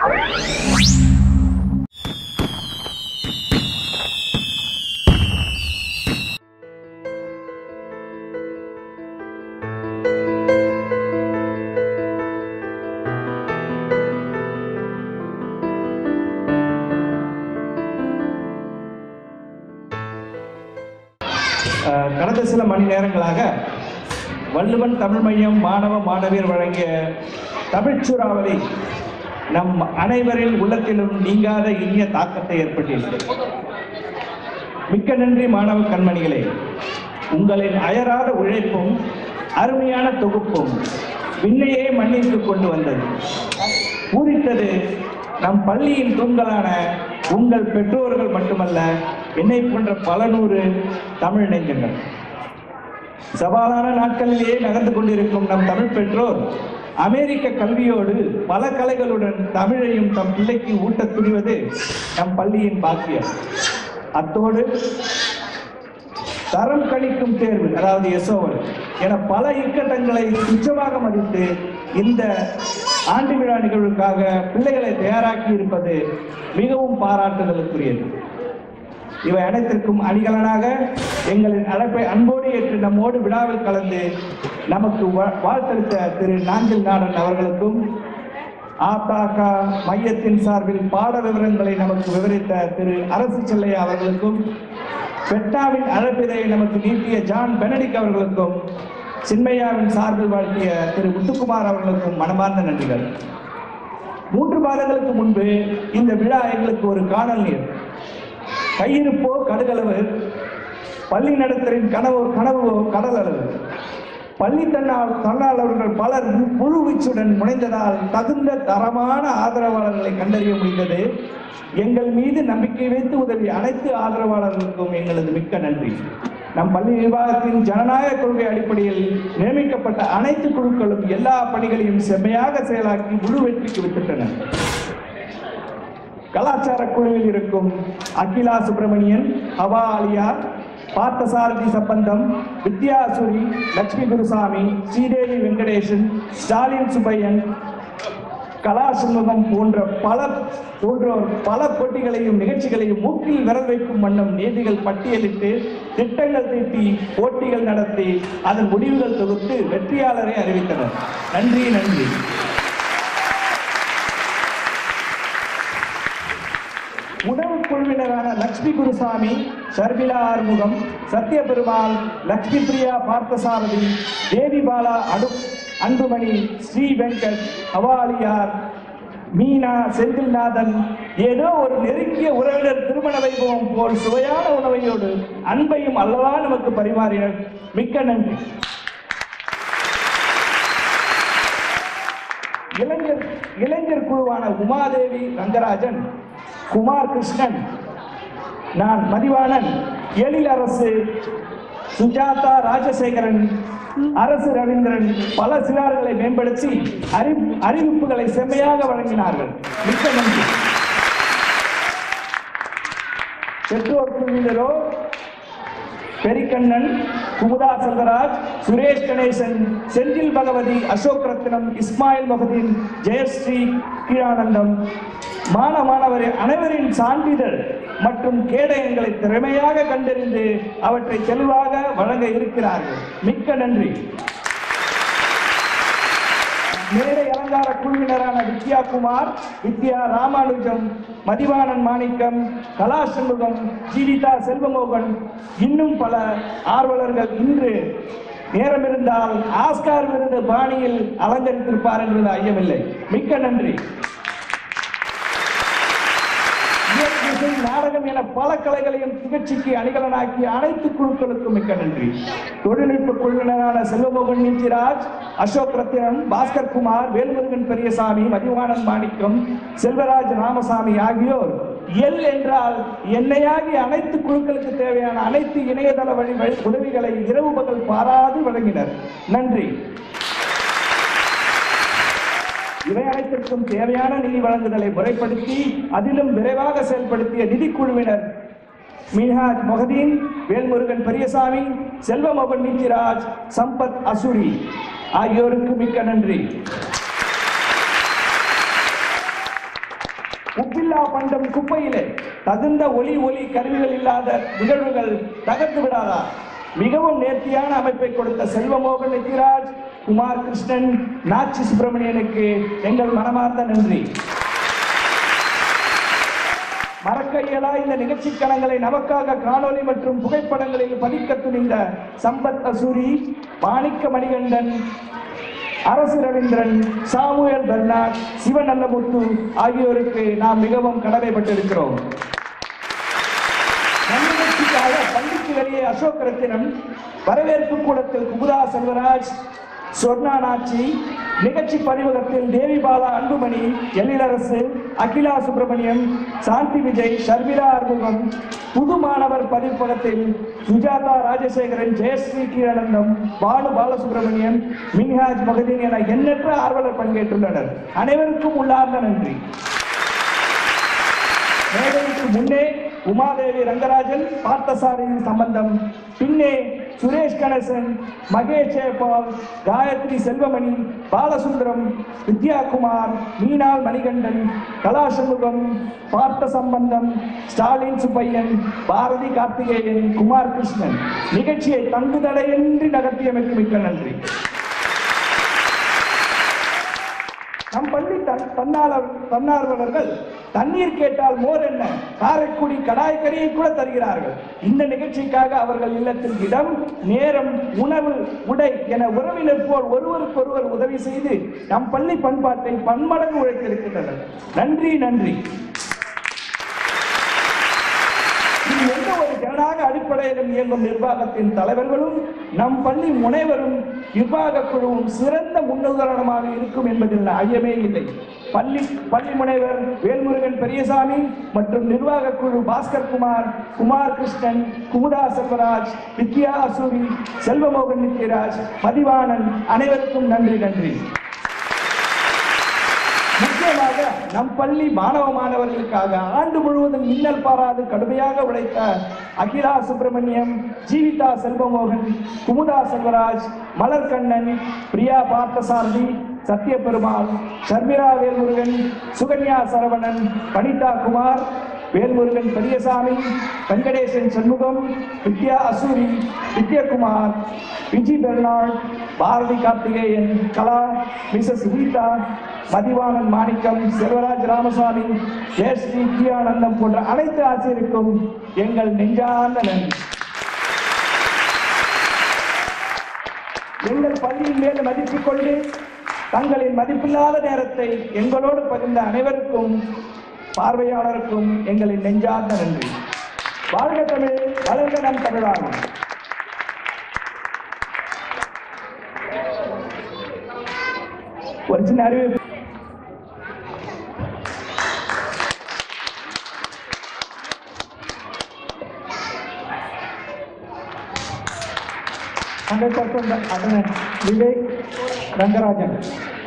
அஹ், கடந்த சில மணி நேரங்களாக வள்ளுவன் தமிழ் மையம் மாணவ மாணவியர் வழங்கிய தமிழ்ச் சூறாவளி நம் அனைவரின் உள்ளத்திலும் நீங்காத இனிய தாக்கத்தை ஏற்பட்டிருக்கிறது மிக்க நன்றி மாணவ கண்மணிகளே உங்களின் அயராத உழைப்பும் அருமையான தொகுப்பும் விண்ணையே மண்ணிற்கு கொண்டு வந்தது பூரித்தது நம் பள்ளியின் தூண்களான உங்கள் பெற்றோர்கள் மட்டுமல்ல என்னை போன்ற பல நூறு தமிழ் நெஞ்சங்கள் சவாலான நாட்களிலேயே நகர்ந்து கொண்டிருக்கும் நம் தமிழ் பெற்றோர் அமெரிக்க கல்வியோடு பல கலைகளுடன் தமிழையும் தம் பிள்ளைக்கு ஊட்டத் துணிவது நம் பள்ளியின் பாக்கியம் அத்தோடு தரம் கணிக்கும் தேர்வு அதாவது எஸ்ஓவல் என பல இக்கட்டங்களை துச்சமாக மதித்து இந்த ஆண்டு விழா நிகழ்வுக்காக பிள்ளைகளை தயாராக்கி இருப்பது மிகவும் பாராட்டுதலுக்குரியது இவை அனைத்திற்கும் அணிகலனாக எங்களின் அழைப்பை அன்போடு ஏற்று நம்மோடு விழாவில் கலந்து நமக்கு வா- வாழ்த்தளித்த திரு நாஞ்சில் நாடன் அவர்களுக்கும் ஆத்தாக மையத்தின் சார்பில் பாட விவரங்களை நமக்கு விவரித்த திரு அரசு செல்லையா அவர்களுக்கும் பெட்டாவின் அழைப்பிதை நமக்கு நீட்டிய ஜான் பெனடிக் அவர்களுக்கும் சின்மையாவின் சார்பில் வாழ்த்திய திரு முத்துக்குமார் அவர்களுக்கும் மனமார்ந்த நன்றிகள் மூன்று மாதங்களுக்கு முன்பு இந்த விழா எங்களுக்கு ஒரு காணல் நீர் கையிருப்போ கடுகளவு பள்ளி நடத்தரின் கனவு கனவோ கடல் அளவு பள்ளி தன்னால் தன்னாளர்கள் பலர் மு- முழு வீச்சுடன் முனைந்ததால் தகுந்த தரமான ஆதரவாளர்களை கண்டறிய முடிந்தது எங்கள் மீது நம்பிக்கை வைத்து உதவிய அனைத்து ஆதரவாளர்களுக்கும் எங்களது மிக்க நன்றி நம் பள்ளி நிர்வாகத்தின் ஜனநாயக கொள்கை அடிப்படையில் நியமிக்கப்பட்ட அனைத்து குழுக்களும் எல்லா பணிகளையும் செம்மையாக செயலாக்கி முழு வெற்றிக்கு வித்திட்டன கலாச்சார குழுவில் இருக்கும் அகிலா சுப்பிரமணியன் ஹவா ஆலியார் பார்த்தசாரதி சம்பந்தம் வித்யாசுரி லட்சுமி குருசாமி ஸ்ரீதேவி வெங்கடேசன் ஸ்டாலின் சுப்பையன் கலா சண்முகம் போன்ற பல போன்றோர் பல போட்டிகளையும் நிகழ்ச்சிகளையும் மூக்கில் விரல் வைக்கும் வண்ணம் நீதிகள் பட்டியலிட்டு திட்டங்கள் தீட்டி போட்டிகள் நடத்தி அதன் முடிவுகள் தொகுத்து வெற்றியாளரை அறிவித்தனர் நன்றி நன்றி உணவு குழுவினரான லட்சுமி குருசாமி ஷர்மிளா ஆறுமுகம் சத்யபெருமாள் லட்சுமி பிரியா பார்த்தசாரதி தேவி பாலா அடு அன்புமணி ஸ்ரீ வெங்கட் ஹவாலியார் மீனா செந்தில்நாதன் ஏதோ ஒரு நெருங்கிய உறவினர் திருமண வைபவம் போல் சுவையான உணவையோடு அன்பையும் அல்லவா நமக்கு பரிமாறினர் மிக்க நன்றி இளைஞர் இளைஞர் குழுவான உமாதேவி ரங்கராஜன் குமார் கிருஷ்ணன் நான் மதிவாணன் எழில் அரசு சுஜாதா ராஜசேகரன் அரசு ரவீந்திரன் பல சிறார்களை மேம்படுத்தி அறி அறிவிப்புகளை செம்மையாக வழங்கினார்கள் மிக்க நன்றி பெற்றோர் குழுவினரோ பெரிக்கண்ணன் குமுதா செல்வராஜ் சுரேஷ் கணேசன் செந்தில் பகவதி அசோக் ரத்னம் இஸ்மாயில் மொஹதீன் ஜெயஸ்ரீ கீழானந்தம் மாண மாணவர் அனைவரின் சான்றிதழ் மற்றும் கேடயங்களை திறமையாக கண்டறிந்து அவற்றை தெளிவாக வழங்க இருக்கிறார்கள் மிக்க நன்றி மேடை அலங்கார குழுவினரான வித்யா குமார் வித்யா ராமானுஜம் மதிவாணன் மாணிக்கம் கலா சண்முகம் ஜீவிதா செல்வமோகன் இன்னும் பல ஆர்வலர்கள் இன்று நேரம் இருந்தால் ஆஸ்கார் விருது பாணியில் அலங்கரித்திருப்பார் என்பது ஐயமில்லை மிக்க நன்றி இயற்கை இசை, நாடகம் என பல கலைகளையும் நிகழ்ச்சிக்கு அணிகலனாக்கிய அனைத்து குழுக்களுக்கும் மிக்க நன்றி தொழில்நுட்ப குழுவினரான செல்வமோகன் நீச்சிராஜ் அசோக் ரத்தினம் பாஸ்கர் குமார் வேல்முருகன் பெரியசாமி மதிவாணன் மாணிக்கம் செல்வராஜ் ராமசாமி ஆகியோர் எல் என்றால் என்னையாகிய அனைத்து குழுக்களுக்கு தேவையான அனைத்து இணையதள வழி வழி- உதவிகளை இரவு பகல் பாராது வழங்கினர் நன்றி இவை அனைத்திற்கும் தேவையான நிதி வழங்குதலை முறைப்படுத்தி அதிலும் விரைவாக செயல்படுத்திய நிதிக்குழுவினர் மின்ஹாஜ் மொஹதீன் வேல்முருகன் பெரியசாமி செல்வமோகன் நீச்சிராஜ் சம்பத் அசுரி ஆகியோருக்கு மிக்க நன்றி உப்பில்லா பண்டம் குப்பையிலே தகுந்த ஒலி ஒலி கருவிகள் இல்லாத நிகழ்வுகள் தகர்த்து விடாதா மிகவும் நேர்த்தியான அமைப்பை கொடுத்த செல்வமோகன் நித்யராஜ் குமார் கிருஷ்ணன் நாச்சி சுப்பிரமணியனுக்கு எங்கள் மனமார்ந்த நன்றி மறக்க இயலா இந்த நிகழ்ச்சி கணங்களை நமக்காக காணொளி மற்றும் புகைப்படங்களில் பதிக்க துணிந்த சம்பத் அசூரி மாணிக்க மணிகண்டன் அரசு ரவீந்திரன் சாமுவேல் பெர்னாட் சிவநல்லமுத்து ஆகியோருக்கு நாம் மிகவும் கடமைப்பட்டிருக்கிறோம் நன்னிகழ்ச்சிக்காக பள்ளிக்கு வெளியே அசோக் ரத்தினம் வரவேற்பு கூடத்தில் குமுதா செல்வராஜ் சொர்ணா நாச்சி நிகழ்ச்சி பதிவகத்தில் தேவி பாலா அன்புமணி எழிலரசு அகிலா சுப்பிரமணியம் சாந்தி விஜய் ஷர்மிளா அறுமுகம் புது மாணவர் பதிப்பகத்தில் சுஜாதா ராஜசேகரன் ஜெயஸ்ரீ கீழானந்தம் பானு பாலசுப்ரமணியன் மின்ஹாஜ் மகதீன் என எண்ணற்ற ஆர்வலர் பங்கேற்றுள்ளனர் அனைவருக்கும் உள்ளார்ந்த நன்றி மேடைக்கு முன்னே உமாதேவி ரங்கராஜன் பார்த்தசாரதி சம்பந்தம் பின்னே சுரேஷ் கணேசன் மகேஷ் ஜெயபால் காயத்ரி செல்வமணி பாலசுந்தரம் வித்யாகுமார் மீனாள் மணிகண்டன் கலாசண்முகம் பார்த்த சம்பந்தம் ஸ்டாலின் சுப்பையன் பாரதி கார்த்திகேயன் குமார் கிருஷ்ணன் நிகழ்ச்சியை தங்குதடையின்றி நடத்தியமைக்கு மிக்க நன்றி நம் பள்ளி தன் தன்னாளர் தன்னார்வலர்கள் தண்ணீர் கேட்டால் மோர் என்ன காரைக்குடி கடாய் கறியை கூட தருகிறார்கள் இந்த நிகழ்ச்சிக்காக அவர்கள் இல்லத்தில் இடம் நேரம் உணவு உடை என உறவினர் போல் ஒருவருக்கொருவர் உதவி செய்து நம் பள்ளி பண்பாட்டை பன்மடங்கு உழைத்திருக்கின்றனர் நன்றி நன்றி இது எந்த ஒரு ஜனநாயக அடிப்படையிலும் இயங்கும் நிர்வாகத்தின் தலைவர்களும் நம் பள்ளி முனைவரும் நிர்வாக குழுவும் சிறந்த முன்னுதாரணமாக இருக்கும் என்பதில் ஐயமே இல்லை பள்ளி பள்ளி முனைவர் வேல்முருகன் பெரியசாமி மற்றும் நிர்வாக குழு பாஸ்கர் குமார் குமார் கிருஷ்ணன் குமுதா செல்வராஜ் வித்யா அசூரி செல்வமோகன் நித்யராஜ் மதிவாணன் அனைவருக்கும் நன்றி நன்றி முக்கியமாக நம் பள்ளி மாணவ மாணவர்களுக்காக ஆண்டு முழுவதும் மின்னல் பாராது கடுமையாக உழைத்த அகிலா சுப்பிரமணியம் ஜீவிதா செல்வமோகன் குமுதா செல்வராஜ் மலர்கண்ணன் பிரியா பார்த்தசாரதி சத்யபெருமாள் ஷர்மிளா வேல்முருகன் சுகன்யா சரவணன் வனிதா குமார் வேல்முருகன் பெரியசாமி வெங்கடேசன் சண்முகம் வித்யா அசூரி வித்யகுமார் விஜி பெர்னாட் பாரதி கார்த்திகேயன் கலா மிசஸ் கீதா மதிவாணன் மாணிக்கம் செல்வராஜ் ராமசாமி ஜெயஸ்ரீ கியானந்தம் போன்ற அனைத்து ஆசிரியருக்கும் எங்கள் நெஞ்சார்ந்த நன்றி எங்கள் பள்ளியின் மேல் மதிப்பிக் கொண்டு தங்களின் மதிப்பில்லாத நேரத்தை எங்களோடு பகிர்ந்த அனைவருக்கும் பார்வையாளருக்கும் எங்களின் நெஞ்சார்ந்த நன்றி வாழ்க தமிழ் வளர்க நம் தமிழாகும் ஒரு சின்ன அறிவிப்பு hundred percent attendance Vivek Rangarajan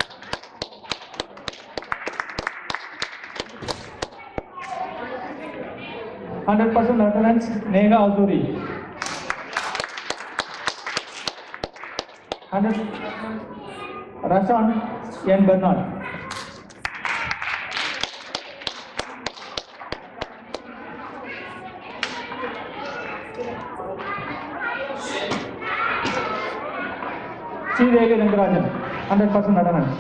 hundred percent attendance Neha Asuri hundred Rashan N Bernard Sridevi Rangarajan hundred percent attendance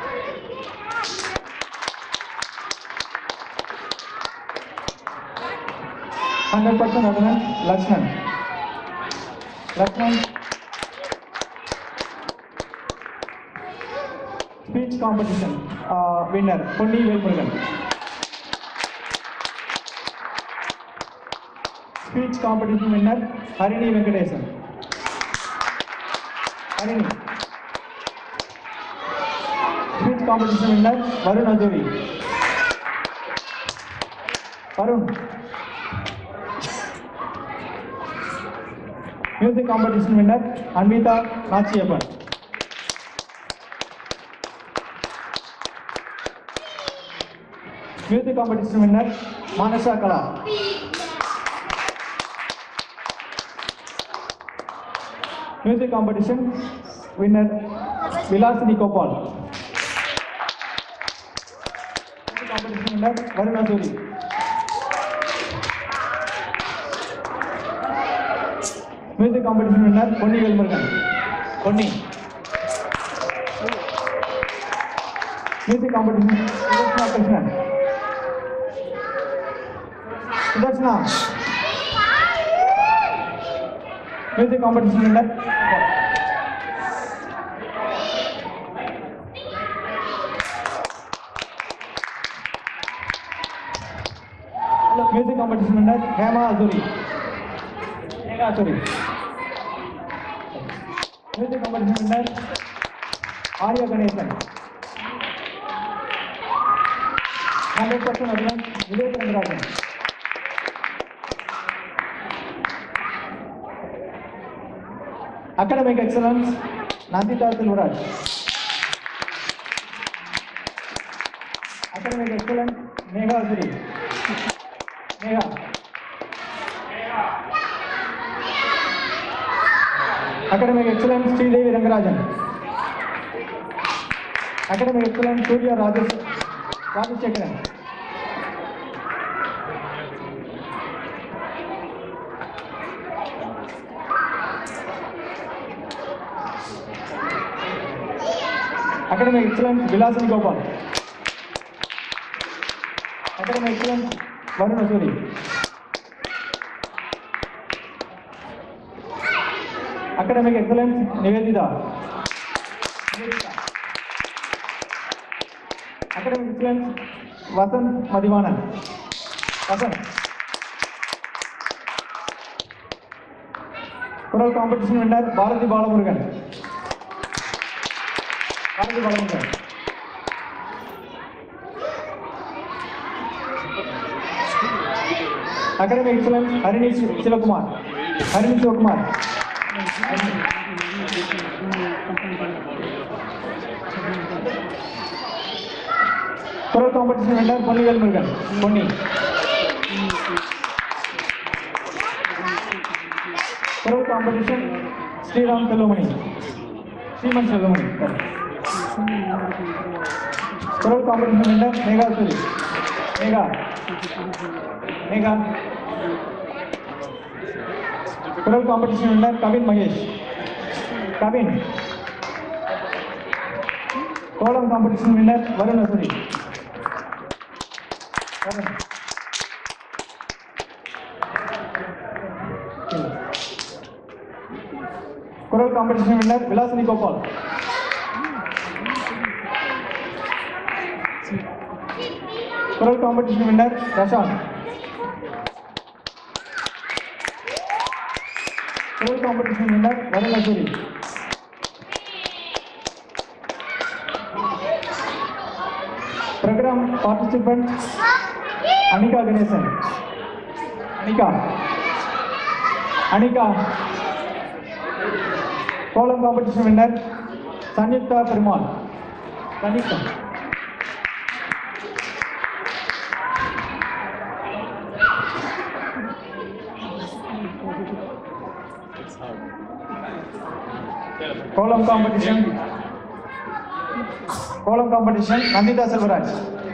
hundred percent attendance Lakshman Lakshman speech competition winner Ponni Velmurugan speech competition winner Harini Venkatesan Harini speech competition winner Varun Ajori Varun music competition winner Anvitha Nachiappan music competition winner Manasa Kala music competition winner Vilasini Gopal Music competition winner Varuna Suri. Music competition winner Ponni Velmurugan. Ponni. Music competition Sudarshana Krishnan. Sudarshana. Music competition winner. Music competition winner Hema Azuri. Hema Azuri. Music competition winner Arya Ganesan. 100% advance Vivek Rangarajan. Academic excellence Nandita Silvaraj. Academic excellence Megha Azuri. Megha. Academic excellence Sridevi Rangarajan. Academic excellence Surya Rajesh Rajashekaran. Academic excellence Vilasani Gopal. Academic excellence Varun Asuri. Academic excellence Nivedita. Nivedita. Academic excellence Vasant Madhivanan. Vasant. Kural competition winner Bharati Balamurugan. Bharati Balamurugan. Academic excellence Harini Sivakumar. Harini Sivakumar. Kural competition winner Ponni Velmurugan. Ponni. Kural competition Sriram Selomani. Sriman Selomani. Kural competition winner Megha Suri. Megha. Megha. Kural competition winner Kavin Mahesh. Kavin. Column competition winner Varun Asuri. Varun. Kural competition winner Vilasani Gopal. Kural competition winner Prashant. Kural competition winner Varun Asuri. Program participant Anika Ganesan. Anika. Anika. Column competition winner Sanyukta Perumal. Sanyukta. Column competition. Column competition Nandita Selvaraj.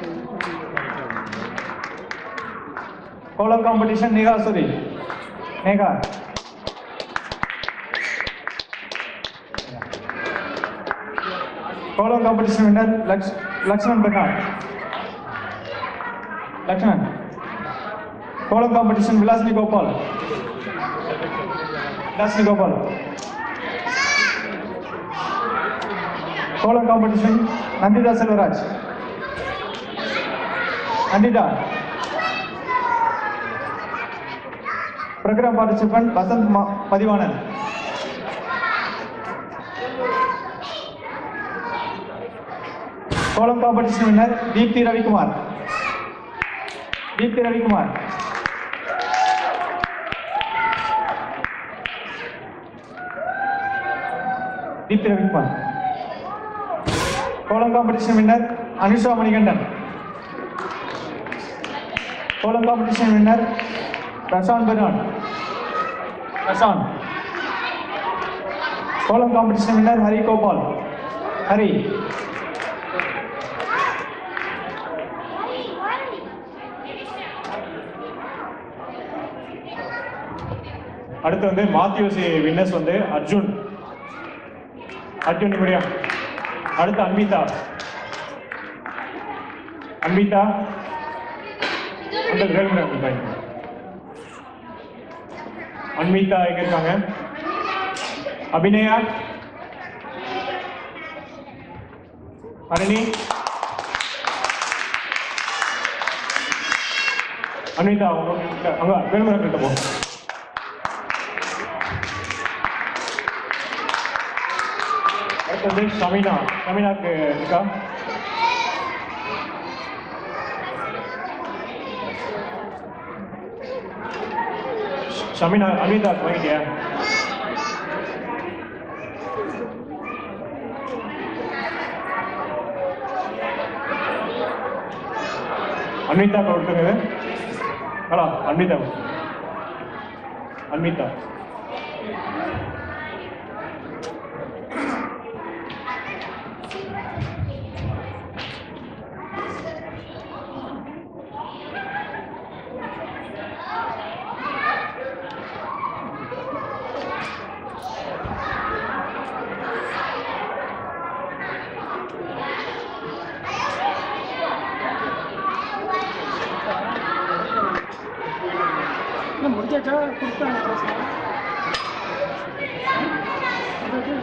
Column competition Neha Suri. Neha. Column competition winner Laksh, Lakshman Bernard. Lakshman. Column competition Vilasni Gopal. Vilasni Gopal. Column competition Nandita Selvaraj. Nandita. Program participant Vasant Ma- Madhivanan. Column competition winner Deepthi Ravi Kumar. Deepthi Ravi Kumar. Deepthi Ravi Kumar. Column competition winner Anusha Manigandan. Column competition winner Prashant Bernard. Prashant. Column competition winner Hari Gopal. Hari. அடுத்து வந்து மாத்யூசி winners வந்து அர்ஜுன் அர்ஜுன் இப்படியா அடுத்து அன்விதா அன்விதா அந்த வேல்முறை அன்விதா அன்விதா எங்க இருக்காங்க அபிநயா ஹரணி அன்விதா அவங்க அங்க வேல்முறை கிட்ட போ அடுத்தது ஷமினா ஷமினாக்கு இருக்கா ஷமினா அன்விதா வாங்கிட்டியா அன்விதா கொடுத்துருங்க ஹலோ அன்விதா அன்விதா இல்லை முடிஞ்சாச்சா கொடுத்தாங்க